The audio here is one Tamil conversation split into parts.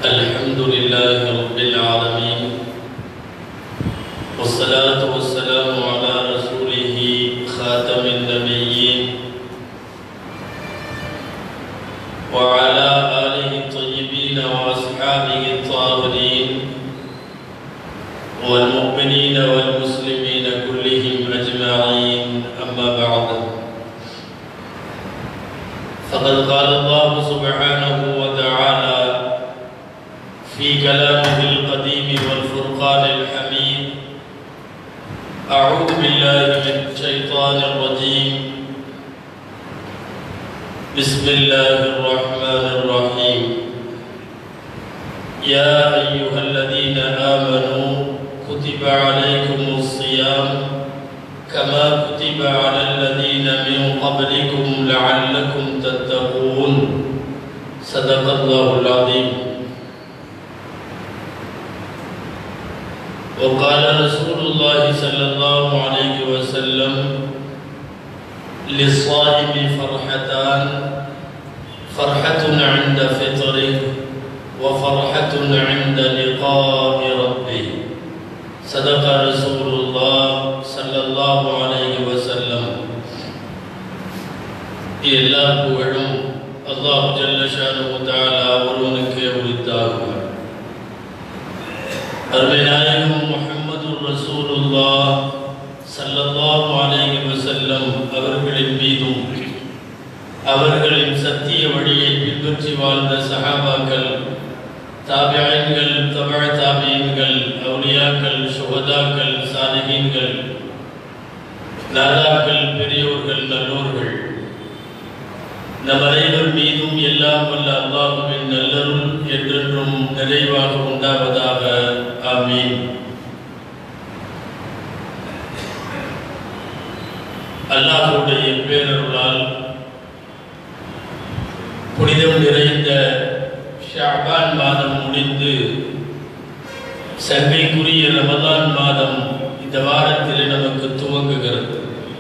الحمد لله رب العالمين والصلاة والسلام على رسوله خاتم النبيين وعلى آله الطيبين وأصحابه الطاهرين والمؤمنين والمسلمين كلهم أجمعين أما بعد فقد قال الله سبحانه وتعالى في كلامه القديم والفرقان الحميد أعوذ بالله من الشيطان الرجيم بسم الله الرحمن الرحيم يا أيها الذين آمنوا كتب عليكم الصيام كما كتب على الذين من قبلكم لعلكم تتقون صدق الله العظيم وقال رسول الله صلى الله عليه وسلم للصائم فرحتان فرحة عند فطره وفرحة عند لقاء ربه صدق رسول الله صلى الله عليه وسلم எல்லா புகழும் அல்லாஹ் ஜல்லஷானு தாலா ஒருவனுக்கே உரித்தாகுவார் அருமை நாயகம் முஹம்மது ரசூலுல்லா சல்லல்லாஹு அலைஹி வஸல்லம் அவர்களின் மீதும் அவர்களின் சத்திய வழியை பின்பற்றி வாழ்ந்த சஹாபாக்கள் தாபியன்கள் தபழ தாபியன்கள் அவுலியாக்கள் சுகதாக்கள் சாலிகீன்கள் நாதாக்கள் பெரியோர்கள் நல்லோர்கள் நம் அனைவர் மீதும் எல்லாம் வல்ல அல்லாஹுவின் நல்லருள் என்றென்றும் நிறைவாக உண்டாவதாக ஆமீன் அல்லாஹுடைய பேரருளால் புனிதம் நிறைந்த ஷாபான் மாதம் முடிந்து சங்கைக்குரிய ரமதான் மாதம் இந்த வாரத்தில் நமக்கு துவங்குகிறது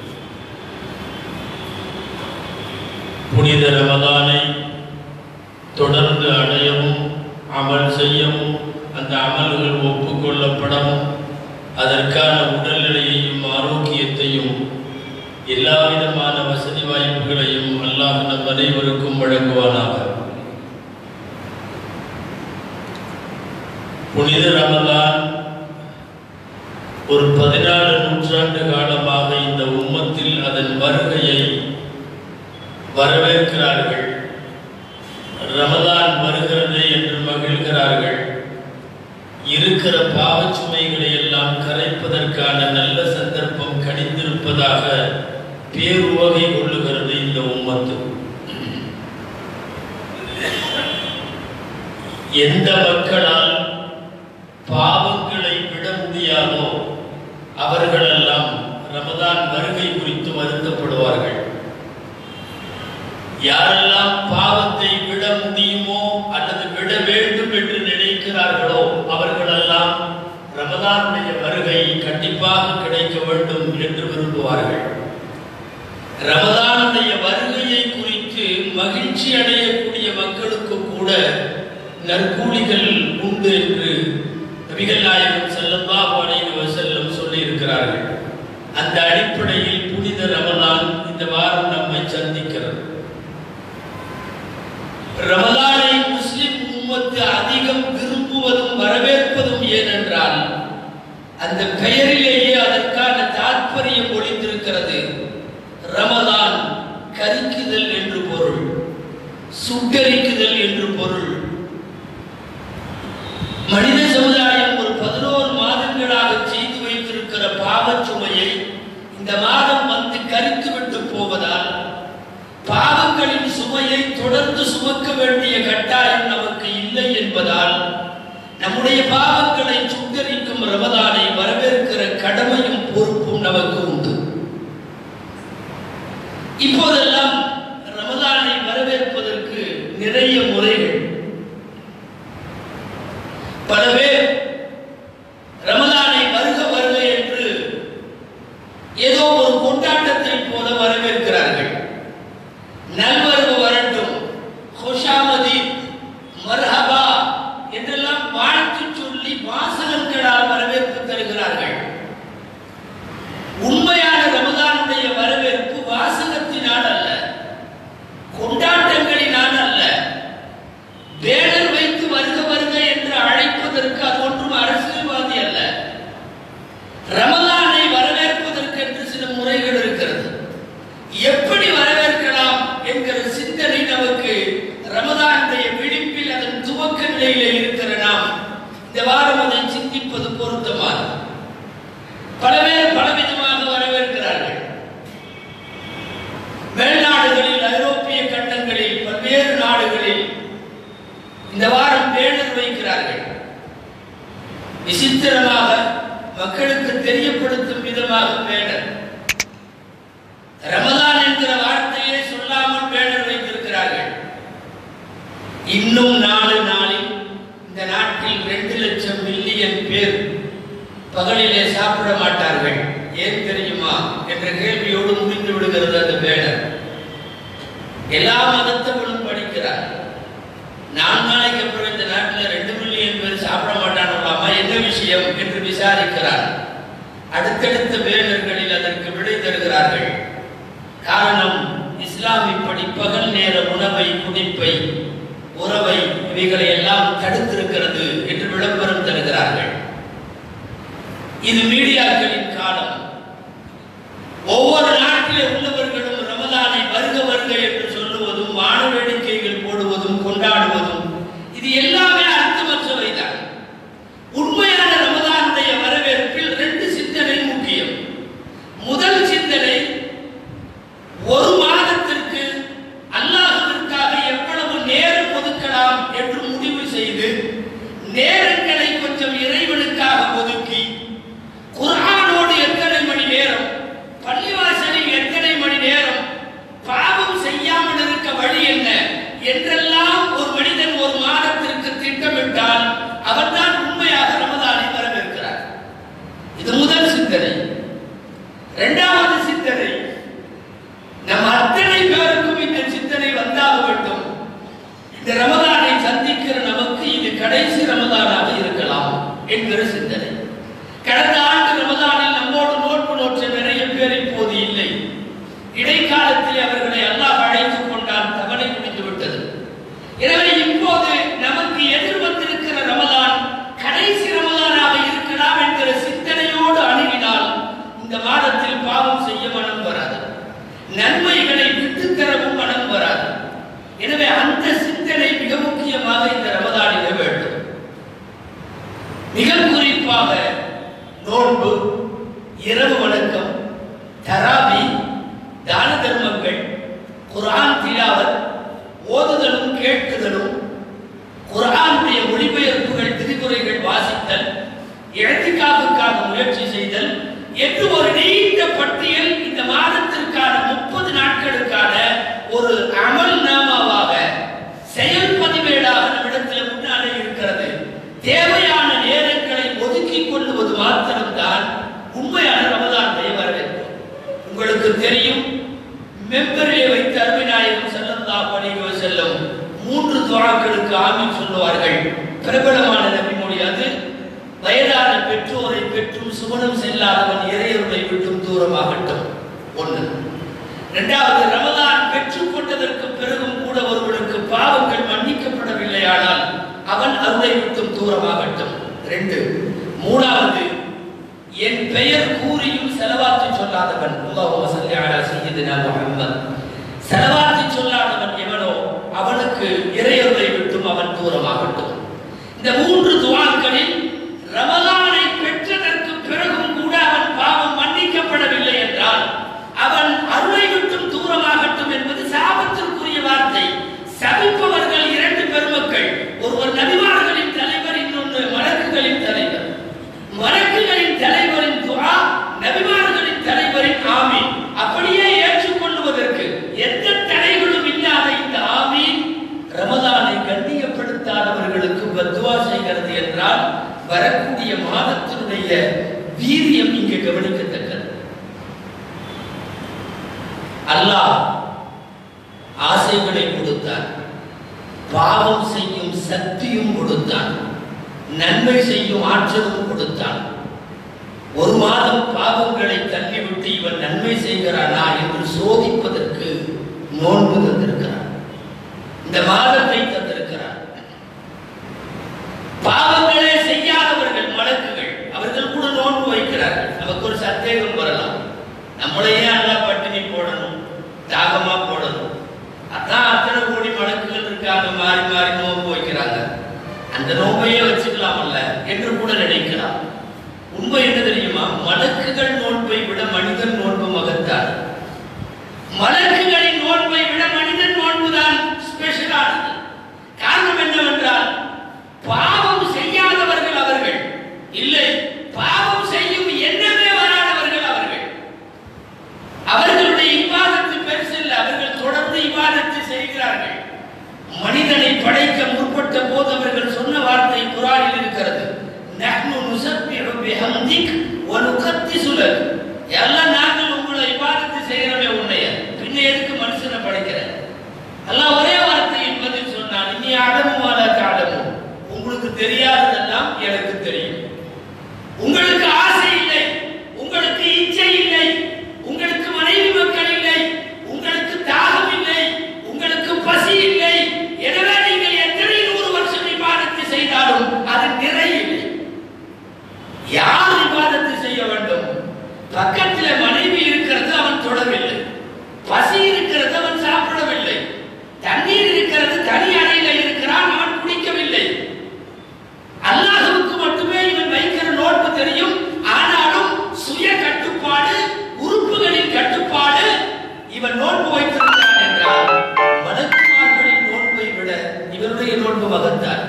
புனித ரமதானை தொடர்ந்து அடையவும் அமல் செய்யவும் அந்த அமல்கள் ஒப்புக்கொள்ளப்படவும் அதற்கான உடல்நிலையையும் ஆரோக்கியத்தையும் எல்லா விதமான வசதி வாய்ப்புகளையும் அல்லாஹ் நம் அனைவருக்கும் வழங்குவானாக புனித ரமதான் ஒரு பதினாலு நூற்றாண்டு காலமாக இந்த உம்மத்தில் அதன் வருகையை வரவேற்கிறார்கள் ரமதான் வருகிறது என்று மகிழ்கிறார்கள் இருக்கிற பாவச்சுமைகளை எல்லாம் கரைப்பதற்கான நல்ல சந்தர்ப்பம் கணிந்திருப்பதாக பேருவகை கொள்ளுகிறது இந்த உம்மத்து எந்த மக்களால் பாவங்களை விட முடியாதோ அவர்களெல்லாம் ரமதான் வருகை குறித்து வருத்தப்படுவார்கள் யாரெல்லாம் பாவத்தை விட முடியுமோ அல்லது விட வேண்டும் என்று நினைக்கிறார்களோ அவர்களெல்லாம் ரமதானுடைய வருகை கண்டிப்பாக கிடைக்க வேண்டும் என்று விரும்புவார்கள் ரமதானுடைய வருகையை குறித்து மகிழ்ச்சி அடையக்கூடிய மக்களுக்கு கூட நற்கூலிகள் உண்டு என்று நபிகள் நாயகம் செல்லல்லாஹு அலைஹி வஸல்லம் சொல்லி இருக்கிறார்கள் அந்த அடிப்படையில் புனித ரமலான் இந்த வாரம் நம்மை சந்திக்கிறது ரமலானை முஸ்லிம் உம்மத்து அதிகம் விரும்புவதும் வரவேற்பதும் ஏனென்றால் அந்த பெயரிலேயே அதற்கான தாற்பயம் ஒளிந்திருக்கிறது ரமலான் கரிக்குதல் என்று பொருள் சுட்டரிக்குதல் என்று பொருள் மனித சமுதாயம் ஒரு பதினோரு மாதங்களாக செய்து வைத்திருக்கிற பாவச் சுமையை இந்த மாதம் வந்து கரித்து விட்டு போவதால் பாவங்களின் சுமையை தொடர்ந்து சுமக்க வேண்டிய கட்டாயம் நமக்கு இல்லை என்பதால் நம்முடைய பாவங்களை சுத்தரிக்கும் ரமதானை வரவேற்கிற கடமையும் பொறுப்பும் நமக்கு உண்டு இப்போதெல்லாம் ரமதானை வரவேற்பதற்கு நிறைய முறைகள் பல பேர் ரமதானை வருக வருக என்று ஏதோ ஒரு கொண்டாட்டத்தை போல வரவேற்கிறார்கள் நல்வரவு வரட்டும் ஹுஷாமதி மர்ஹபா விசித்திரமாக மக்களுக்கு தெரியப்படுத்தும் விதமாக பேனர் ரமதான் என்கிற வார்த்தையை சொல்லாமல் பேனர் வைத்திருக்கிறார்கள் இன்னும் நாலு நாளில் இந்த நாட்டில் ரெண்டு லட்சம் மில்லியன் பேர் பகலிலே சாப்பிட மாட்டார்கள் ஏன் தெரியுமா என்ற கேள்வியோடு முடிந்து விடுகிறது அந்த பேனர் எல்லா மதத்தவர்களும் படிக்கிறார் நாலு நாளைக்கு அப்புறம் இந்த நாட்டில் ரெண்டு மில்லியன் பேர் சாப்பிட மாட்டாங்களாமா என்ன விஷயம் என்று விசாரிக்கிறார் அடுத்தடுத்த பேனர்களில் அதற்கு விடை தருகிறார்கள் காரணம் இஸ்லாம் இப்படி பகல் நேர உணவை குடிப்பை உறவை இவைகளை எல்லாம் தடுத்திருக்கிறது என்று விளம்பரம் தருகிறார்கள் இது மீடியாக்களின் காலம் ஒவ்வொரு நாட்டிலே உள்ளவர்களும் ரமதானை வருக வருக என்று சொல்லுவதும் வான வேடிக்கைகள் போடுவதும் கொண்டாடுவதும் இது எல்லாமே அர்த்தமற்றவைதான் உண்மையான ரமதானுடைய வரவேற்பில் ரெண்டு சிந்தனை முக்கியம் முதல் சிந்தனை ஒரு மாதத்திற்கு அல்லாஹ்விற்காக எவ்வளவு நேரம் ஒதுக்கலாம் என்று முடிவு செய்து நேரங்களை கொஞ்சம் இறைவனுக்காக ஒதுக்கி குர்ஆனோடு எத்தனை மணி நேரம் பள்ளிவாசலில் எத்தனை மணி நேரம் பாவம் செய்யாமல் இருக்க வழி என்ன என்றெல்லாம் ஒரு மனிதன் ஒரு மாதத்திற்கு திட்டமிட்டால் அவர்தான் உண்மையாக ரமதானை வரவேற்கிறார் இது முதல் சிந்தனை இரண்டாவது சிந்தனை நம் அத்தனை பேருக்கும் இந்த சிந்தனை வந்தாக வேண்டும் இந்த ரமதானை சந்திக்கிற நமக்கு இது கடைசி ரமதானாக இருக்கலாம் என்கிற சிந்தனை கடந்த ஆண்டு ரமதானில் நம்மோடு நோன்பு நோற்ற நிறைய பேர் இப்போது இல்லை இடைக்காலத்தில் அவர்களை அல்லாஹ் அழைத்துக் கொண்டால் தவணை முடிந்து விட்டது எனவே இப்போது நமக்கு எதிர் வந்திருக்கிற ரமதான் கடைசி ரமதானாக இருக்கலாம் என்கிற சிந்தனையோடு அணுகினால் இந்த மாதத்தில் பாவம் செய்ய மனம் வராது நன்மைகளை விட்டுத்தரவும் மனம் வராது எனவே அந்த சிந்தனை மிக முக்கியமாக இந்த ரமதானில வேண்டும் மிக குறிப்பாக நோன்பு இரவு வணக்கம் தராபி தான தர்மங்கள் குர்ஆன் திலாவத் ஓதுதலும் கேட்குதலும் குர்ஆனுடைய மொழிபெயர்ப்புகள் திரிபுரைகள் வாசித்தல் இழத்திக்காவுக்காக முயற்சி செய்தல் என்று ஒரு நீண்ட பட்டியல் இந்த மாதத்திற்கான முப்பது நாட்களுக்கான ஒரு அமல் நாமாவாக செயல் பதிவேடாக நம்மிடத்தில் முன்னாலே இருக்கிறது தேவையான நேரங்களை ஒதுக்கிக் கொள்ளுவது மாத்திரம்தான் உண்மையான ரமதானுடைய வரவேற்பு உங்களுக்கு தெரியும் மெம்பரிலே வைத்து அருமைநாயகம் ஸல்லல்லாஹு அலைஹி வஸல்லம் மூன்று துஆக்களுக்கு ஆமீன் சொல்லுவார்கள் பிரபலமான நபிமொழி அது வயதான பெற்றோரை பெற்றும் சுமணம் செல்லாதவன் இறையருளை விட்டும் தூரமாகட்டும் ஒன்று இரண்டாவது ரமதான் பெற்றுக் கொண்டதற்கு பிறகும் கூட ஒருவனுக்கு பாவங்கள் மன்னிக்கப்படவில்லையானால் அவன் அருளை விட்டும் தூரமாகட்டும் ரெண்டு மூணாவது என் பெயர் கூறியும் செலவாத்தி சொல்லாதவன் அல்லாஹும்ம ஸல்லி அலா சய்யிதினா முஹம்மத் செலவாத்தி சொல்லாதவன் எவனோ அவனுக்கு இறையருளை விட்டும் அவன் தூரமாகட்டும் இந்த மூன்று துவாக்களில் ரமலானை பெற்றதற்கு பிறகும் கூட அவன் பாவம் மன்னிக்கப்படவில்லை என்றால் அவன் அருளை விட்டும் தூரமாகட்டும் என்பது சாபத்திற்குரிய வார்த்தை சபிப்பவர்கள் இரண்டு பெருமக்கள் ஒருவர் நபிமார்களின் தலைவர் இன்னொன்று மலக்குகளின் தலைவர் மலக்குகளின் தலைவரின் துஆ நபிமார்களின் தலைவரின் ஆமீன் அப்படியே ஏற்றுக்கொள்வதற்கு எந்த தடைகளும் இல்லாத இந்த ஆமீன் ரமதானை கண்ணியப்படுத்தாதவர்களுக்கு பத்துவா செய்கிறது என்றால் வரக்கூடிய மாதத்தினுடைய வீரியம் இங்கு கவனிக்கத்தக்கது அல்லாஹ் ஆசைகளை கொடுத்தான் பாவம் செய்யும் சக்தியும் கொடுத்தான் நன்மை செய்யும் ஆற்றலும் கொடுத்தான் ஒரு மாதம் பாவங்களை தள்ளிவிட்டு இவன் நன்மை செய்கிறானா என்று சோதிப்பதற்கு நோன்பு தந்திருக்கிறான் இந்த மாதத்தை தந்திருக்கிறான் பாவங்களே செய்யாதவர்கள் மலக்குகள் அவர்கள் கூட நோன்பு வைக்கிறார்கள் நமக்கு ஒரு சந்தேகம் வரலாம் நம்மளையே அல்லா பட்டினி போடணும் தாகமா போடணும் அதான் அத்தனை கோடி மலக்குகள் இருக்காங்க மாறி மாறி நோன்பு வைக்கிறாங்க அந்த நோன்பையே வச்சுக்கலாமல்ல என்று கூட நினைக்கலாம் உண்மை என்ன தெரியுமா மலக்குகள் நோன்பை விட மனிதன் நோன்பு மகத்தார் மலக்குகளின் நோன்பை விட மனிதன் நோன்புதான் ஸ்பெஷலானது காரணம் என்னவென்றால் பாவம் செய்யாதவர்கள் அவர்கள் படைக்கப்பட்ட போது அவர்கள் சொன்ன வார்த்தை குரானில் இருக்கிறது நஹ்னு நுஸப்பிஹு பிஹம்திக் வ நுகத்திசு லக் எல்லாம் நாங்கள் உங்களை இபாதத்து செய்கிறோமே உன்னைய பின்ன எதுக்கு மனுஷனை படைக்கிற அல்லாஹ் ஒரே வார்த்தையில் பதில் சொன்னான் இனி அடமும் அழகு உங்களுக்கு தெரியாததெல்லாம் எனக்கு தெரியும் உங்களுக்கு ஆசை இல்லை உங்களுக்கு இச்சை இல்லை உங்களுக்கு மனைவி மக்கள் இல்லை உங்களுக்கு தாகம் இல்லை உங்களுக்கு பசி இல்லை எனவே நீங்கள் எத்தனை நூறு வருஷம் விவாதத்தை செய்தாலும் அது நிறை இல்லை யார் விவாதத்தை செய்ய வேண்டும் பக்கத்தில் மனைவி இருக்கிறது அவன் தொடவில்லை பசி இருக்கிறது அவன் சாப்பிடவில்லை தண்ணீர் இருக்கிறது தனி அறையில இருக்கிறான் அவன் குடிக்கவில்லை அல்லாஹ்வுக்கு மட்டுமே இவன் வைக்கிற நோட்டு தெரியும் ஆனாலும் சுய கட்டுப்பாடு உறுப்புகளின் கட்டுப்பாடு இவன் நோன்பு வைத்திருக்கிறான் என்றால் மலக்குமார்களின் நோன்பை விட இவருடைய நோன்பு வகுத்தார்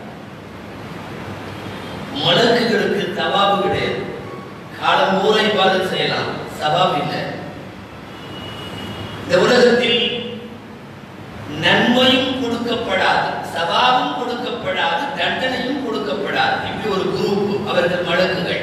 மலக்குகளுக்கு தவாபு கிடையாது காலம் ஊரை பாதம் செய்யலாம் சவாப் இல்லை இந்த உலகத்தில் நன்மையும் கொடுக்கப்படாது சவாபும் கொடுக்கப்படாது தண்டனையும் கொடுக்கப்படாது இப்படி ஒரு குரூப் அவர்கள் மடக்குகள்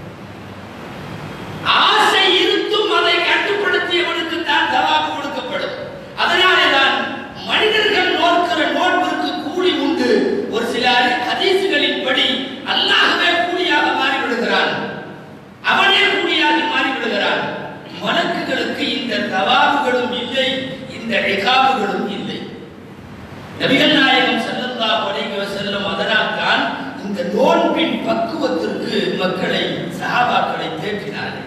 ஆசை இருந்தும் அதை கட்டுப்படுத்தியவனுக்கு தான் சவாபு கொடுக்கப்படும் அதனாலே தான் மனிதர்கள் நோக்கிற நோன்பிற்கு கூலி உண்டு ஒரு சில ஹதீசுகளின் படி அல்லாஹ்வே கூலியாக மாறிவிடுகிறான் அவனே கூலியாக மாறிவிடுகிறான் மலக்குகளுக்கு இந்த தவாபுகளும் இல்லை இந்த இகாபுகளும் இல்லை நபிகள் நாயகம் ஸல்லல்லாஹு அலைஹி வஸல்லம் அதனால் தான் இந்த நோன்பின் பக்குவத்திற்கு மக்களை சஹாபாக்களை தேற்றினார்கள்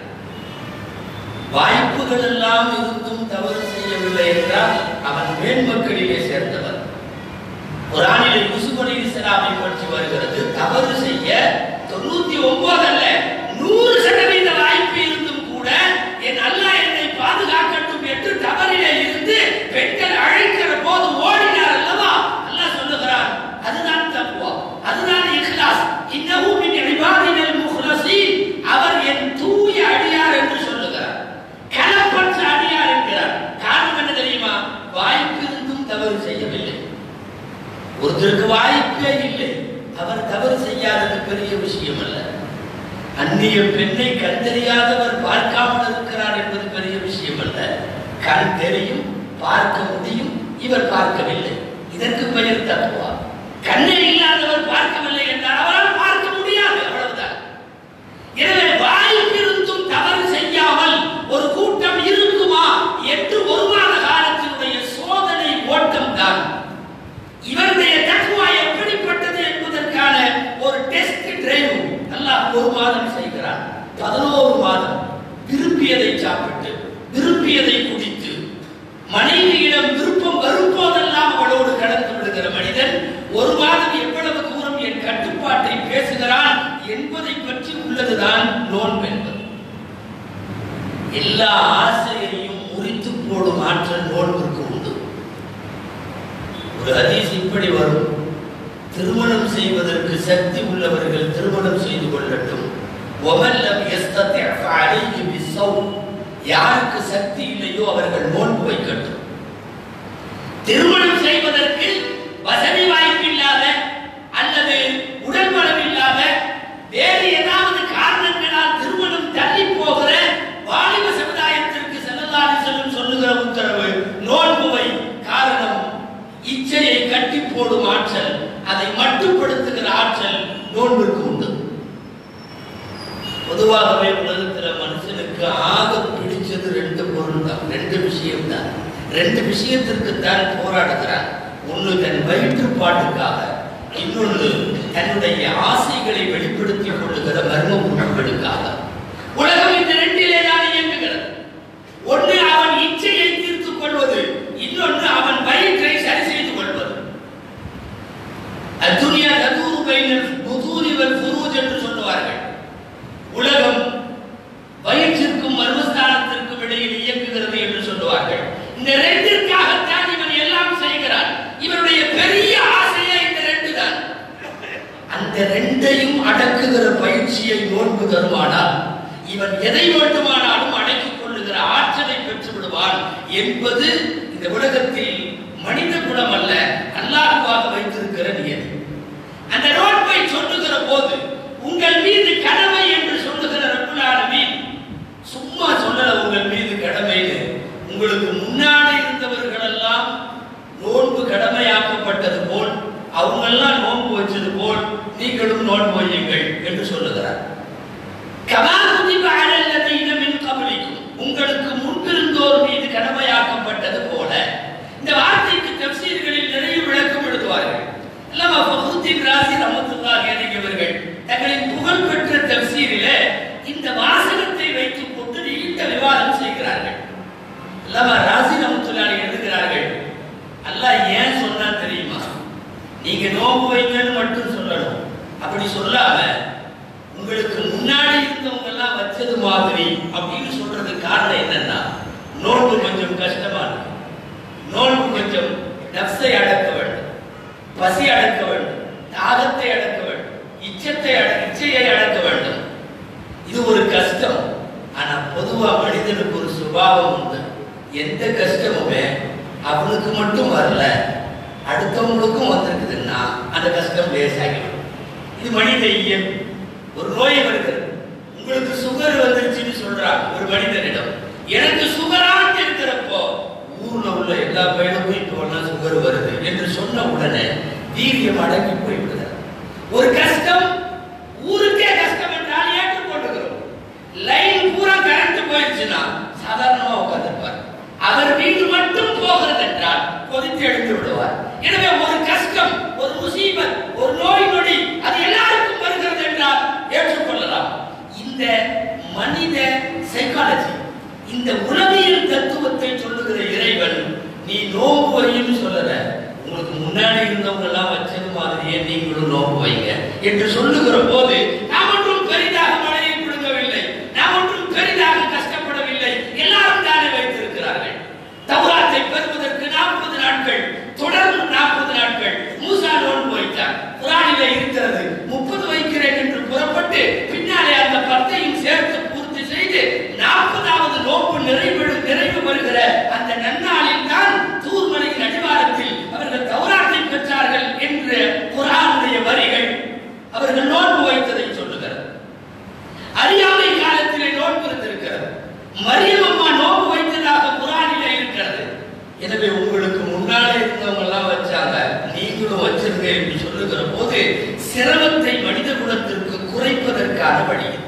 வாய்ப்புகள் எல்லாம் இருந்தும் தவறு செய்யவில்லை என்றால் அவன் மேன்மக்களிலே சேர்ந்தவன் குரானிலே யூசுப் அலி இஸ்லாமை பற்றி வருகிறது தவறு செய்ய தொண்ணூத்தி ஒன்பது அல்ல நூறு சதவீத வாய்ப்பு இருந்தும் கூட என் அல்லாஹ் என்னை பாதுகாக்கட்டும் என்று தவறிலே இருந்து பெண்கள் அழைக்கிற போது ஓடினார் அல்லவா அல்லாஹ் சொல்லுகிறான் அதுதான் தக்குவா அதுதான் இக்லாஸ் இன்னஹு மின் இபாதினல் முஹ்லஸீன் அவர் என் தூய அடியார் என்று சொல்லுகிறார் கலப்பற்ற அடியார் என்கிறார் காரணம் என்ன தெரியுமா வாய்ப்பு இருந்தும் தவறு செய்யவில்லை ஒருத்தருக்கு வாய்ப்பே இல்லை அவர் தவறு செய்யாதது பெரிய விஷயம் அல்ல அந்நிய பெண்ணை கண் தெரியாதவர் பார்க்காமல் இருக்கிறார் என்பது பெரிய விஷயம் அல்ல கண் தெரியும் பார்க்க முடியும் இவர் பார்க்கவில்லை இதற்கு பெயர் தத்துவா கண்ணே இல்லாதவர் பார்க்கவில்லை என்றால் அவரால் பார்க்க முடியாது அவ்வளவுதான் எனவே வாய்ப்பிருந்தும் தவறு செய்யாமல் ஒரு கூட்டம் இருக்குமா என்று ஒரு மாத காலத்தினுடைய சோதனை ஓட்டம் தான் இவருடைய தக்குவா எப்படிப்பட்டது என்பதற்கான ஒரு டெஸ்ட் டிரைவ் அல்லாஹ் ஒரு மாதம் செய்கிறார் பதினோரு மாதம் விரும்பியதை சாப்பிட்டு விரும்பியதை குடித்து மனைவியிடம் விருப்பம் வரும் போதெல்லாம் அவளோடு கடந்து விடுகிற மனிதன் ஒரு மாதம் எவ்வளவு தூரம் என் கட்டுப்பாட்டை பேசுகிறான் என்பதை பற்றி உள்ளதுதான் நோன்பு என்பது எல்லா ஆசையையும் முறித்து போடும் ஆற்றல் நோன்பிற்கு உண்டு ஒரு ஹதீஸ் இப்படி வரும் திருமணம் செய்வதற்கு சக்தி உள்ளவர்கள் திருமணம் செய்து கொள்ளட்டும் ஒமல்லம் யஸ்தத்தி ஃபஅலைஹி பிஸ்ஸௌம் யாருக்கு சக்தி இல்லையோ அவர்கள் நோன்பு வைக்கட்டும் திருமணம் செய்வதற்கு வசதி வாய்ப்பு இல்லாத அல்லது உடல் பலம் இல்லாத வேறு ஏதாவது காரணங்களால் திருமணம் தள்ளி போகிற வாலிப சமுதாயத்திற்கு செல்லலாறு செல்லும் சொல்லுகிற உத்தரவு நோன்புவை காரணம் இச்சையை கட்டி போடும் ஆற்றல் அதை மட்டுப்படுத்துகிற ஆற்றல் நோன்பிற்கு உண்டு பொதுவாகவே உலகத்துல மனுஷனுக்கு ஆக பிடிச்சது ரெண்டு பொருள் தான் ரெண்டு விஷயம் தான் ரெண்டு விஷயத்திற்கு தான் போராடுகிறார் ஒன்று தன் வயிற்றுப்பாட்டுக்காக இன்னொன்று தன்னுடைய ஆசைகளை வெளிப்படுத்திக் கொள்ளுகிற மர்ம உணர்வுகளுக்காக உலகம் இந்த ரெண்டிலே தான் இயங்குகிறது ஒன்று அவன் இச்சையை தீர்த்துக் கொள்வது இன்னொன்று அவன் வயிற்றை சரி செய்து கொள்வது அத்துனியா ததூரு பைனல் புதூரி வல் ஃபுரூஜ் என்று சொல்லுவார்கள் உலகம் வயிற்றிற்கும் மர்மஸ்தானத்திற்கும் இடையில் இயங்குகிறது என்று சொல்லுவார்கள் இந்த ரெண்டிற்காகத்தான் இவன் எல்லாம் செய்கிறான் இவனுடைய பெரிய ஆசையே இந்த ரெண்டு தான் அந்த ரெண்டையும் அடக்குகிற பயிற்சியை நோன்பு தருவானால் இவன் எதை வேண்டுமானாலும் அடக்கிக் கொள்ளுகிற ஆற்றலை பெற்று விடுவான் என்பது இந்த உலகத்தில் மனித குணம் அல்ல அல்லாஹ்வாக வைத்திருக்கிற நியதி நோன்பு கடமையாக்கப்பட்டது போல் அவங்கெல்லாம் நோன்பு வச்சது போல் நீங்களும் நோன்பு வையுங்கள் என்று சொல்லுகிறார் கமா குதிப அலல் லதீன மின் கபலிக்கும் உங்களுக்கு முன்பிருந்தோர் மீது கடமையாக்கப்பட்டது போல இந்த வார்த்தைக்கு தப்சீர்களில் நிறைய விளக்கம் எழுதுவார்கள் அல்லாமா ஃபஹ்ருத்தீன் ராசி ரஹ்மத்துல்லாஹி அலைஹி அவர்கள் தங்களின் புகழ்பெற்ற தப்சீரிலே இந்த வாசகத்தை வைத்துக் கொண்டு நீண்ட விவாதம் செய்கிறார்கள் அல்லாமா ராசி ரஹ்மத்துல்லாஹி எழுதுகிறார்கள் அல்லாஹ் ஏன் சொன்னா தெரியுமா நீங்க நோம்பு வைங்கன்னு மட்டும் சொல்லணும் அப்படி சொல்லாம உங்களுக்கு முன்னாடி இருந்தவங்க எல்லாம் வச்சது மாதிரி அப்படின்னு சொல்றது காரணம் என்னன்னா நோன்பு கொஞ்சம் கஷ்டமா இருக்கு நோன்பு கொஞ்சம் நப்சை அடக்க வேண்டும் பசி அடக்க வேண்டும் தாகத்தை அடக்க வேண்டும் இச்சத்தை அட இச்சையை அடக்க வேண்டும் இது ஒரு கஷ்டம் ஆனா பொதுவா மனிதனுக்கு ஒரு சுபாவம் உண்டு எந்த கஷ்டமுமே அவனுக்கு மட்டும் வரல அடுத்தவங்களுக்கும் வந்திருக்குதுன்னா அந்த கஷ்டம் லேசாகிடும் இது மனித இயல்பு ஒரு நோய் வருகிறது உங்களுக்கு சுகர் வந்துருச்சுன்னு சொல்றாங்க ஒரு மனிதனிடம் எனக்கு சுகரான்னு இருக்கிறப்போ ஊர்ல உள்ள எல்லா பையனுக்கும் இப்போ எல்லாம் சுகர் வருது என்று சொன்ன உடனே வீரியம் அடங்கி போய்விடுகிறார் ஒரு கஷ்டம் ஊருக்கே கஷ்டம் என்றால் ஏற்றுக்கொண்டுகிறோம் லைன் பூரா கரண்ட் போயிடுச்சுன்னா சாதாரணமா உட்கார்ந்திருப்பார் அவர் வீடு மட்டும் போகிறது என்றால் கொதித்து எழுந்து விடுவார் எனவே ஒரு கஷ்டம் ஒரு முசீபத் ஒரு நோய் நொடி அது எல்லாருக்கும் வருகிறது என்றால் ஏற்றுக்கொள்ளலாம் இந்த மனித சைக்காலஜி இந்த உளவியல் தத்துவத்தை சொல்லுகிற இறைவன் நீ நோம்பு வைன்னு சொல்லல உங்களுக்கு முன்னாடி இருந்தவங்க எல்லாம் வச்சது மாதிரியே நீங்களும் நோம்பு வைங்க என்று சொல்லுகிற போது நாம் ஒன்றும் பெரிதாக மழையை பிடுங்கவில்லை நாம் ஒன்றும் பெரிதாக கஷ்டப்படவில்லை எல்லாரும் தானே வைத்திருக்கிறார்கள் தௌராத்தை பெறுவதற்கு நாற்பது நாட்கள் தொடர்ந்து நாற்பது நாட்கள் மூசா நோன்பு வைத்தார் குரானிலே இருக்கிறது முப்பது வைக்கிறேன் என்று புறப்பட்டு பின்னாலே அந்த பத்தையும் சேர்த்து பூர்த்தி செய்து நாற்பதாவது நோன்பு நிறைவு நிறைவு வருகிற அந்த நன்னாளில் தான் தூர்மலையின் அடிவாரத்தில் அவர்கள் தௌராத்தை பெற்றார்கள் என்று குரானுடைய வரிகள் அவர்கள் நோன்பு வைத்ததை சொல்லுகிறது அறியாமை காலத்திலே நோன்பு இருந்திருக்கிறது மரியம் அம்மா நோன்பு வைத்ததாக குரானிலே இருக்கிறது எனவே உங்களுக்கு முன்னாலே இருந்தவங்க எல்லாம் வச்சாங்க நீங்களும் வச்சிருங்க என்று சொல்லுகிற போது சிரமத்தை மனித குலத்திற்கு குறைப்பதற்கான வழி இது.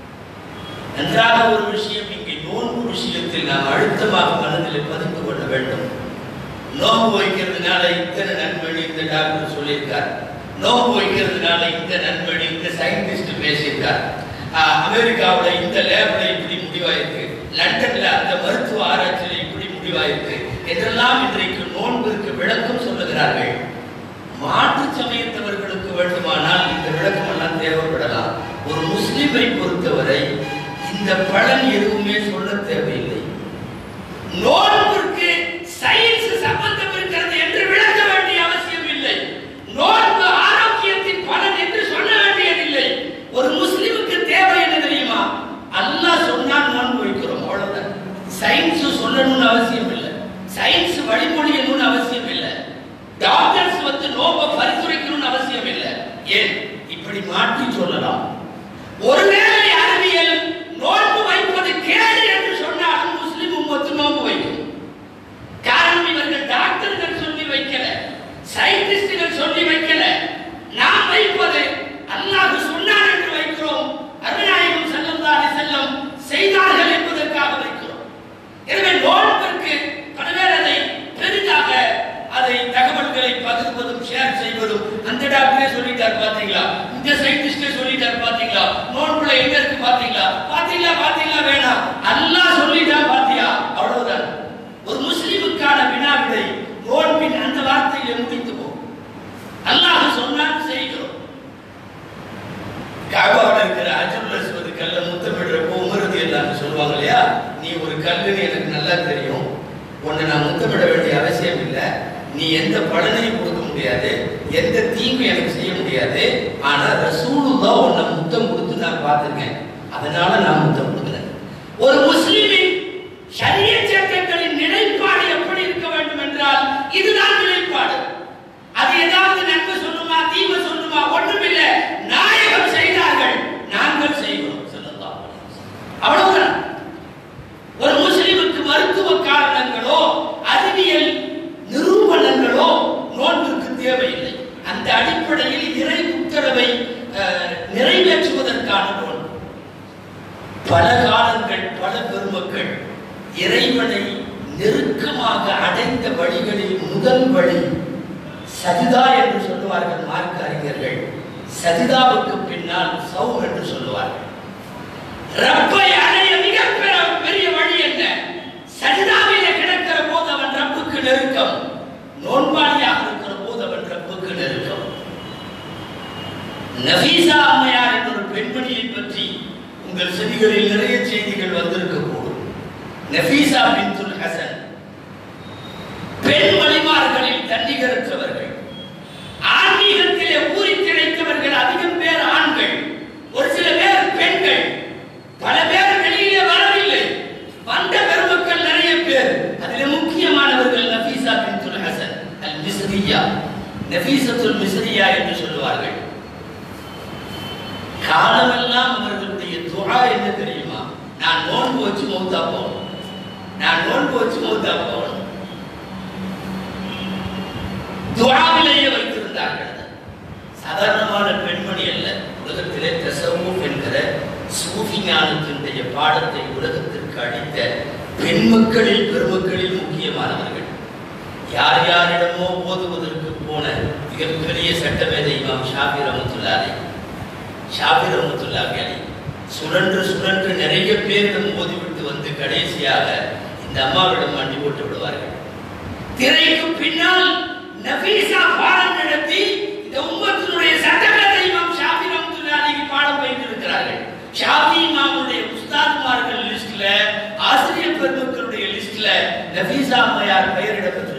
நன்றாக ஒரு விஷயம் இங்கே நோன்பு விஷயத்தில் நாம் அழுத்தமாக மனதில் பதிந்து கொள்ள வேண்டும் நோன்பு வைக்கிறதுனால இத்தனை நன்மணி இந்த டாக்டர் சொல்லியிருக்கார் நோன்பு வைக்கிறதுனால இந்த நன்மணி இந்த சயின்டிஸ்ட் பேசியிருக்கார் ஆஹ், அமெரிக்காவுல இந்த லேப்ல இப்படி முடிவாயிருக்கு லண்டன்ல அந்த மருத்துவ ஆராய்ச்சியில இப்படி முடிவாயிருக்கு என்றெல்லாம் இன்றைக்கு நோன்பிற்கு விளக்கம் சொல்லுகிறார்கள் மாற்று சமயத்தவர்களுக்கு வேண்டுமானால் இந்த விளக்கம் எல்லாம் தேவைப்படலாம் ஒரு முஸ்லிமை பொறுத்தவரை இந்த பலன் எதுவுமே சொல்ல தேவையில்லை நோன்பிற்கு சயின்ஸ் சம்பந்தம் இருக்கிறது என்று விளக்க வேண்டிய அவசியம் இல்லை நோன்பு ஆரோக்கியத்தின் பலன் என்று சொல்ல வேண்டியதில்லை ஒரு முஸ்லிமுக்கு தேவை என்ன தெரியுமா அல்லாஹ் சொன்னால் நோன்பு வைக்கிறோம் அவ்வளவுதான் சயின்ஸ் சொல்லணும்னு அவசியம் இல்லை சயின்ஸ் வழிமொழியணும்னு அவசியம் இல்லை டாக்டர்ஸ் வந்து நோன்பை பரிந்துரைக்கணும்னு அவசியம் இல்லை ஏன் இப்படி மாற்றி சொல்லலாம் ஒருவேளை அறிவியல் நோன்பு வைப்பது கேடு என்று சொன்னாலும் முஸ்லிம் உம்மத்து நோன்பு வைக்கும் காரணம் இவர்கள் டாக்டர்கள் சொல்லி வைக்கல சயின்டிஸ்டுகள் சொல்லி வைக்கல நாம் வைப்பது அல்லாஹ் சொன்னார் என்று வைக்கிறோம் அருணாயகம் ஸல்லல்லாஹு அலைஹி வஸல்லம் செய்தார்கள் என்பதற்காக வைக்கிறோம் எனவே நோன்பிற்கு பல பேர் அதை பெரிதாக அதை தகவல்களை பகிர்வதும் ஷேர் செய்வதும் அந்த டாக்டரே சொல்லிட்டார் பாத்தீங்களா இந்த சயின்டிஸ்டே சொல்லிட்டார் பாத்தீங்களா நோன்புல எங்க இருக்கு பாத்தீங்களா பாத்தீங்களா பாத்தீங்களா வேணாம் அல்லாஹ் சொல்லிட்டா பாத்தியா அவ்வளவுதான் ஒரு முஸ்லிமுக்கான வினாவிடை நோன்பின் அந்த வார்த்தையில முடித்து போகும் அல்லாஹ் சொன்னால் செய்கிறோம் காபாவில் இருக்கிற அஜருல் அஸ்வது கல்ல முத்தமிடுறப்போ உமரது எல்லாம் சொல்லுவாங்க இல்லையா நீ ஒரு கல்லுன்னு எனக்கு நல்லா தெரியும் உன்னை நான் முத்தமிட வேண்டிய அவசியம் இல்லை நீ எந்த பலனையும் கொடுக்க முடியாது எந்த தீங்கும் எனக்கு செய்ய முடியாது ஆனா ரசூலுல்லா உன்னை முத்தம் கொடுத்து நான் பார்த்திருக்கேன் அதனால நான் முத்தம் கொடுக்கிறேன் ஒரு முஸ்லிமின் ஷரிய சட்டங்களின் நிலைப்பாடு எப்படி இருக்க வேண்டும் என்றால் இதுதான் நிலைப்பாடு அது ஏதாவது நன்மை சொல்லுமா தீமை சொல்லுமா ஒண்ணுமில்ல நாயகம் செய்தார்கள் நாங்கள் செய்கிறோம் ஸல்லல்லாஹு அலைஹி வஸல்லம். அவ்வளவுதான் ஒரு முஸ்லிமுக்கு மருத்துவ காரணங்களோ அறிவியல் நிரூபணங்களோ இறைவனை நெருக்கமாக அடைந்த வழிகளில் முதல் வழி சஜிதா என்று சொல்லுவார்கள் மார்க்க அறிஞர்கள் சஜிதாவுக்கு பின்னால் சௌம் என்று சொல்லுவார்கள் ரப்பை அடைய மிக பெரிய- பெரிய வழி என்ன சஜிதாவிலே கிடக்கிற போது அவன் ரப்புக்கு நெருக்கம் நோன்பாளியாக இருக்கிற போது அவன் ரப்புக்கு நெருக்கம் நபீசா அம்மையார் என்ற ஒரு பெண்மணியை பற்றி உங்கள் செவிகளில் நிறைய செய்திகள் வந்திருக்க கூடும் நபீசா பின்துல் ஹசன் பெண் வழிமார்களில் தன்னிகரற்றவர்கள் ஆன்மீகத்திலே ஊறி திளைத்தவர்கள் அதிகம் பேர் ஆண்கள் ஒரு சில பேர் பெண்கள் பல பேர் வெளியிலே வரவில்லை வந்த பெருமக்கள் நிறைய பேர் அதிலே முக்கியமானவர்கள் நபீசா பின்துல் ஹசன் அல் மிஸ்ரியா நபீசத்துல் மிஸ்ரியா என்று சொல்லுவார்கள் காலமெல்லாம் அவர்களுடைய துஆ என்ன தெரியுமா நான் நோன்பு வச்சு மௌத்தா போகணும் நான் நோன்பு வச்சு மௌத்தா போகணும் துஆவிலேயே வைத்திருந்தார்கள் சாதாரணமான பெண்மணி அல்ல உலகத்திலே தசவூப் என்கிற சூஃபி ஞானத்தினுடைய பாடத்தை உலகத்திற்கு அளித்த பெண் மக்களில் பெருமக்களில் முக்கியமானவர்கள் யார் யாரிடமோ ஓதுவதற்கு போன மிகப்பெரிய சட்டமேதை இமாம் ஷாபி ரஹமத்துல்லாஹி ஷாபி ரஹமத்துல்லாஹி அலைஹி சுழன்று சுழன்று நிறைய பேரிடம் ஓதிவிட்டு வந்து கடைசியாக இந்த அம்மாவிடம் அண்டி போட்டு விடுவார்கள் திரைக்கு பின்னால் நபீசா பாடம் நடத்தி இந்த உம்மத்தினுடைய சட்டமேதை இமாம் ஷாபி ரஹமத்துல்லாஹி பாடம் வைத்திருக்கிறார்கள் ஷாபி இமாமுடைய உஸ்தாத்மார்கள் லிஸ்ட்ல ஆசிரியர் பெருமக்களுடைய லிஸ்ட்ல நபீசா அம்மையார் பெயர் இடம்பெற்றிருக்கிறார்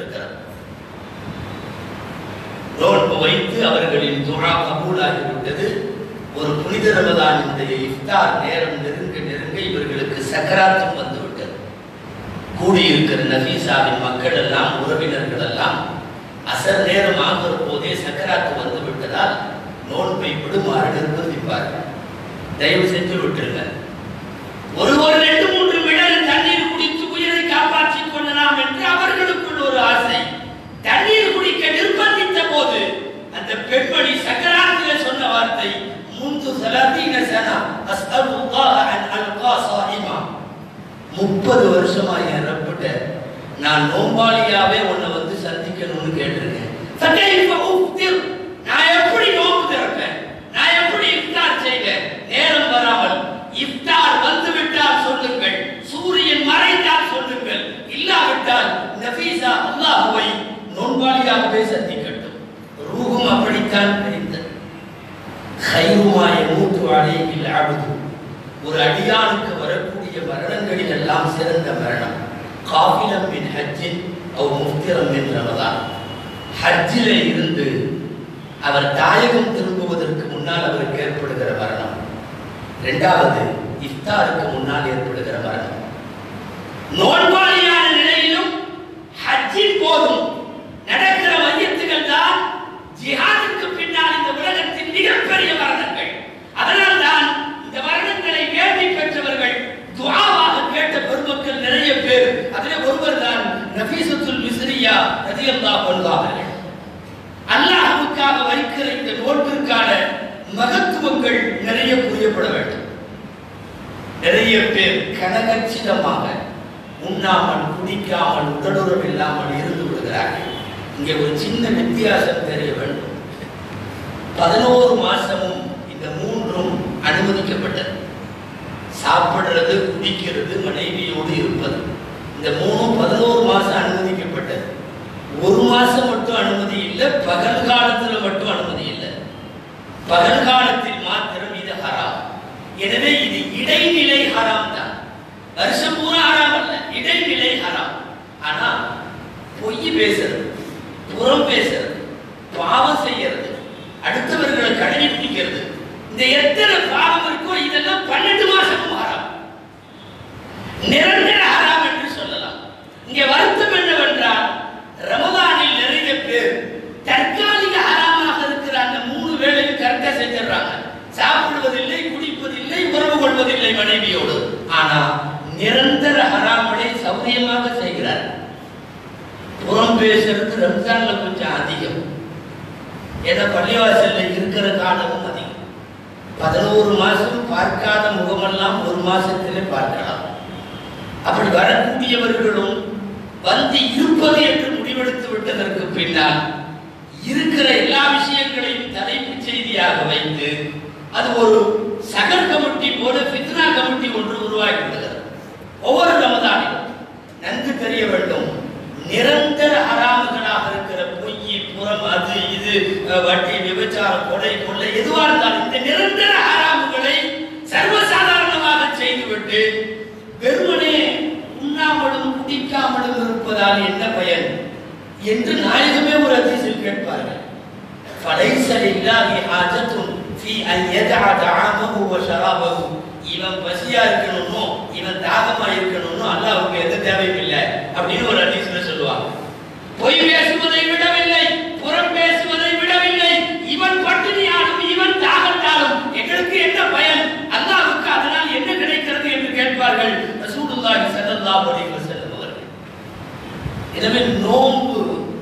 நோன்பு வைத்து அவர்களின் துஆ கபூலாகிவிட்டது ஒரு புனித ரமதானினுடைய இஃப்தார் நேரம் நெருங்க நெருங்க இவர்களுக்கு சக்கராத்தும் வந்துவிட்டது கூடியிருக்கிற நபீசாவின் மக்கள் எல்லாம் உறவினர்கள் எல்லாம் அசர் நேரம் ஆகிற போதே சக்கராத்து வந்து விட்டதால் நோன்பை விடுமாறு நிர்பந்திப்பார்கள் தயவு செஞ்சு விட்டுருங்க ஒரு ஒரு ரெண்டு மூன்று மிடல் தண்ணீர் குடித்து உயிரை காப்பாற்றிக் கொள்ளலாம் என்று அவர்களுக்குள் ஒரு ஆசை தண்ணீர் குடிக்க நிர்பந்தித்த போது அந்த பெண்மணி சக்கராத்தில சொன்ன வார்த்தை முந்து சலாத்தீன சனா அஸ்அலுல்லாஹ அன் அல்கா சாயிமா முப்பது வருஷமா என் ரப்பிட்ட நான் நோம்பாளியாவே உன்னை வந்து சந்திக்கணும்னு கேட்டிருக்கேன் ஃபகைஃப உஃப்திர் நான் எப்படி நோம்பு திறப்பேன் நான் எப்படி இஃப்தார் செய்வேன் நேரம் வராமல் இஃப்தார் வந்து விட்டால் சொல்லுங்கள் சூரியன் மறைந்தால் சொல்லுங்கள் இல்லாவிட்டால் நபீசா அல்லாஹ்வை நோன்பாளியாகவே சந்திக்கட்டும் ரூஹும் அப்படித்தான் பிரிந்தது கைருமாய மூத்து அலையில் அழுது ஒரு அடியானுக்கு வரக்கூடிய மரணங்களில் எல்லாம் சிறந்த மரணம் காபிலம் மின் ஹஜ்ஜின் அவ் முஃப்திரம் மின் ரமதான் ஹஜ்ஜிலே இருந்து அவர் தாயகம் திரும்புவதற்கு முன்னால் அவருக்கு ஏற்படுகிற மரணம் இரண்டாவது இஃப்தாருக்கு முன்னால் ஏற்படுகிற மரணம் நோன்பாளியான நிலையிலும் ஹஜ்ஜின் போதும் நடக்கிற மையத்துகள் தான் ஜிஹாதுக்கு பின்னால் இந்த உலகத்தின் மிகப்பெரிய மரணங்கள் அதனால் தான் இந்த மரணங்களை வேண்டி பெற்றவர்கள் துஆவாக கேட்ட பெருமக்கள் நிறைய பேர் அதிலே ஒருவர் தான் நபீசத்துல் மிஸ்ரியா ரலியல்லாஹு அன்ஹா அவர்கள் அல்லாஹ்வுக்காக வைக்கிற இந்த நோன்பிற்கான மகத்துவங்கள் நிறைய புரியப்பட வேண்டும் நிறைய பேர் கனகச்சிதமாக உண்ணாமல் குடிக்காமல் உடலுறவு இல்லாமல் இருந்து விடுகிறார்கள் இங்கே ஒரு சின்ன வித்தியாசம் தெரிய வேண்டும் பதினோரு மாசமும் இந்த மூன்றும் அனுமதிக்கப்பட்டது சாப்பிடுறது குடிக்கிறது மனைவியோடு இருப்பது இந்த மூணு பதினோரு மாசம் அனுமதிக்கப்பட்டது ஒரு மாசம் மட்டும் அனுமதி இல்லை பகல் காலத்துல மட்டும் அனுமதி இல்லை பகல் காலத்தில் மாத்திரம் இது ஹராம் எனவே இது இடைநிலை ஹராம் தான் வருஷம் பூரா ஹராம் அல்ல இடைநிலை ஹராம் ஆனா பொய் பேசுறது புறம் பேசுறது பாவம் செய்யறது அடுத்தவர்களை கடைபிடிக்கிறது இந்த எத்தனை பாவம் இருக்கோ இதெல்லாம் பன்னெண்டு மாசமும் ஹராம் நிரந்தர ஹராம் என்று சொல்லலாம் இங்கே வருத்தம் என்னவென்றால் ரமதானில் நிறைய பேர் தற்காலிக ஹராமாக இருக்கிற அந்த மூணு வேளையும் கரெக்டா செஞ்சிடறாங்க சாப்பிடுவதில்லை குடிப்பதில்லை உறவு கொள்வதில்லை மனைவியோடு ஆனா நிரந்தர ஹராமனை சௌரியமாக செய்கிறார் புறம் பேசுறது ரம்ஜான்ல கொஞ்சம் அதிகம் ஏன்னா பள்ளிவாசல்ல இருக்கிற காலமும் அதிகம் பதினோரு மாசம் பார்க்காத முகமெல்லாம் ஒரு மாசத்திலே பார்க்கலாம் அப்படி வரக்கூடியவர்களும் வந்து இருப்பது என்று முடிவெடுத்து விட்டதற்கு பின்னால் இருக்கிற எல்லா விஷயங்களையும் தலைப்புச் செய்தியாக வைத்து அது ஒரு சகர் கமிட்டி போல ஃபித்னா கமிட்டி ஒன்று உருவாகி விடுகிறது ஒவ்வொரு ரமதானிலும் நன்கு தெரிய வேண்டும் நிரந்தர ஹராமுகளாக இருக்கிற பொய் புறம் அது இது அஹ், வட்டி விபச்சாரம் கொலை கொள்ளை எதுவாக இருந்தாலும் இந்த நிரந்தர ஹராமுகளை சர்வசாதாரணமாக செய்துவிட்டு வெறுமனே உண்ணாமலும் குடிக்காமலும் இருப்பதால் என்ன பயன் என்று நாயகமே ஒரு அதிசயில் கேட்பார்கள் فليس لله حاجة في أن يدع طعامه وشرابه இவன் பசியா இருக்கணும்னோ இவன் தாகமா இருக்கணும்னோ அல்லாஹ்வுக்கு எந்த தேவையும் இல்லை அப்படின்னு ஒரு ஹதீஸ்ல சொல்லுவாங்க பொய் பேசுவதை விடவில்லை புறம் பேசுவதை விடவில்லை இவன் பட்டினியாலும் இவன் தாகத்தாலும் எங்களுக்கு என்ன பயன் அல்லாஹ்வுக்கு அதனால் என்ன கிடைக்கிறது என்று கேட்பார்கள் ரசூலுல்லாஹி ஸல்லல்லாஹு அலைஹி வஸல்லம் அவர்கள் எனவே நோன்பு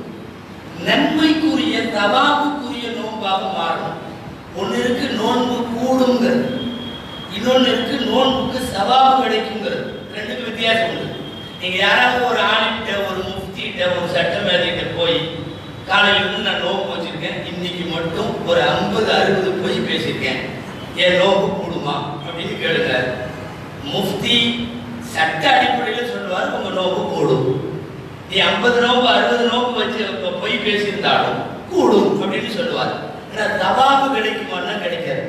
நன்மைக்குரிய தவாபுக்குரிய நோன்பாக மாறும் ஒன்னு இருக்கு நோன்பு கூடுங்கிறது இன்னொன்னு இருக்கு நோன்புக்கு சவாபு கிடைக்குங்கிறது ரெண்டுக்கு வித்தியாசம் உண்டு நீங்க யாராவது ஒரு ஆளுகிட்ட ஒரு முஃப்திகிட்ட ஒரு சட்டமேதைகிட்ட போய் காலையில இருந்து நான் நோன்பு வச்சிருக்கேன் இன்னைக்கு மட்டும் ஒரு ஐம்பது அறுபது பொய் பேசியிருக்கேன் என் நோன்பு கூடுமா அப்படின்னு கேளுங்க முஃப்தி சட்ட அடிப்படையில் சொல்லுவார் உங்க நோன்பு கூடும் நீ ஐம்பது நோம்பு அறுபது நோம்பு வச்சு இப்ப பொய் பேசியிருந்தாலும் கூடும் அப்படின்னு சொல்லுவார் ஆனா தவாபு கிடைக்குமான்னா கிடைக்காது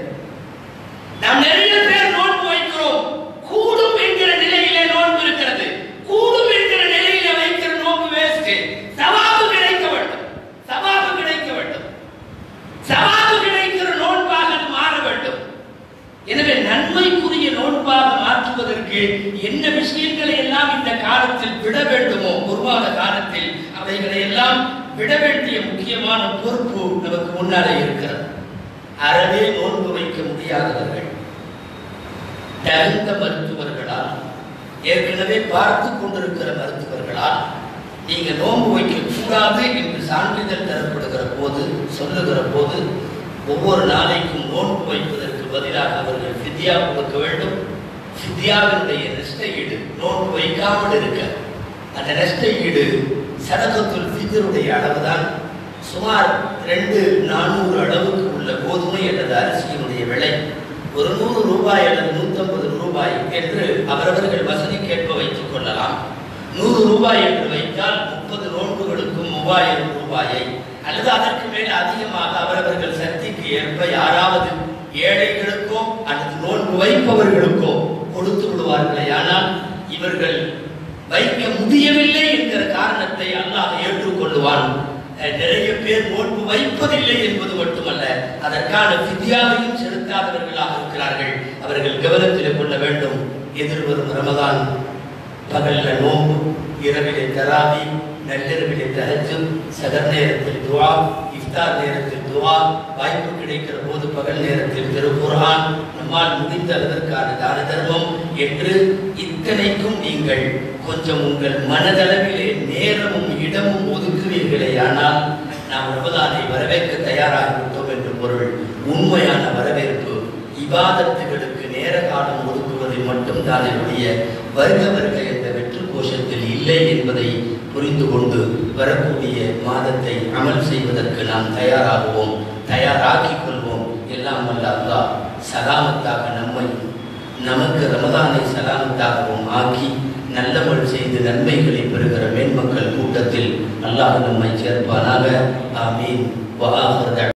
நாம் நிறைய பேர் நோன்பு வைக்கிறோம் கூடும் என்கிற நிலையிலே நோன்பு இருக்கிறது கூடும் என்கிற நிலையில வைக்கிற நோன்பு வேஸ்ட் சவாபு கிடைக்க வேண்டும் சவாபு கிடைக்க வேண்டும் சவாபு கிடைக்கிற நோன்பாக அது மாற வேண்டும் எனவே நன்மைக்குரிய நோன்பாக மாற்றுவதற்கு என்ன விஷயங்களை எல்லாம் இந்த காலத்தில் விட வேண்டுமோ உருவாத காலத்தில் அவைகளை எல்லாம் விட வேண்டிய முக்கியமான பொறுப்பு நமக்கு முன்னாலே இருக்கிறது அறவே நோன்பு வைக்க முடியாதவர்கள் தகுந்த மருத்துவர்களால் ஏற்கனவே பார்த்து கொண்டிருக்கிற மருத்துவர்களால் நீங்க நோன்பு வைக்க கூடாது என்று சான்றிதழ் தரப்படுகிற போது சொல்லுகிற போது ஒவ்வொரு நாளைக்கும் நோன்பு வைப்பதற்கு பதிலாக அவர்கள் ஃபித்யா கொடுக்க வேண்டும் ஃபித்யாவினுடைய நஷ்ட ஈடு நோன்பு வைக்காமல் இருக்க அந்த நஷ்ட ஈடு சடகத்துல் ஃபித்ருடைய அளவுதான் சுமார் ரெண்டு நானூறு அளவுக்கு உள்ள கோதுமை அல்லது அரிசியினுடைய விலை ஒரு நூறு ரூபாய் அல்லது நூற்றம்பது ரூபாய் என்று அவரவர்கள் வசதிக்கேற்ப வைத்துக் கொள்ளலாம் நூறு ரூபாய் என்று வைத்தால் முப்பது நோன்புகளுக்கும் மூவாயிரம் ரூபாயை அல்லது அதற்கு மேல் அதிகமாக அவரவர்கள் சக்திக்கு ஏற்ப யாராவது ஏழைகளுக்கோ அல்லது நோன்பு வைப்பவர்களுக்கோ கொடுத்து விடுவார்களே ஆனால் இவர்கள் வைக்க முடியவில்லை என்கிற காரணத்தை அல்லாஹ் ஏற்றுக்கொள்ளுவான் அஹ் நிறைய பேர் நோன்பு வைப்பதில்லை என்பது மட்டுமல்ல அதற்கான வித்யாவையும் செலுத்தாதவர்களாக இருக்கிறார்கள் அவர்கள் கவனத்தில் கொள்ள வேண்டும் எதிர்வரும் ரமதான் பகல்ல நோன்பு இரவிலே தராவி நள்ளிரவிலே தஹஜ்ஜு சகர் நேரத்தில் துஆ இஃப்தார் நேரத்தில் துஆ வாய்ப்பு கிடைக்கிற போது பகல் நேரத்தில் திருக்குர்ஆன் நம்மால் முடிந்த அளவிற்கான தான தர்மம் என்று இத்தனைக்கும் நீங்கள் கொஞ்சம் உங்கள் மனதளவிலே நேரமும் இடமும் ஒதுக்குவீர்களே ஆனால் நாம் ரமதானை வரவேற்க தயாராகிவிட்டோம் என்று பொருள் உண்மையான வரவேற்பு இபாதத்துகளுக்கு நேர காலம் ஒதுக்குவதில் மட்டும்தான் என்னுடைய வருக வருக என்ற வெற்று கோஷத்தில் இல்லை என்பதை புரிந்து கொண்டு வரக்கூடிய மாதத்தை அமல் செய்வதற்கு நாம் தயாராகுவோம் தயாராக்கிக் கொள்வோம் எல்லாம் வல்ல அல்லாஹ் சலாமத்தாக நம்மை நமக்கு ரமதானை சலாமத்தாகவும் ஆக்கி நல்லமல் செய்து நன்மைகளை பெறுகிற மேன்மக்கள் கூட்டத்தில் அல்லாஹ் நம்மை சேர்ப்பானாக ஆமீன் வஆஹிர்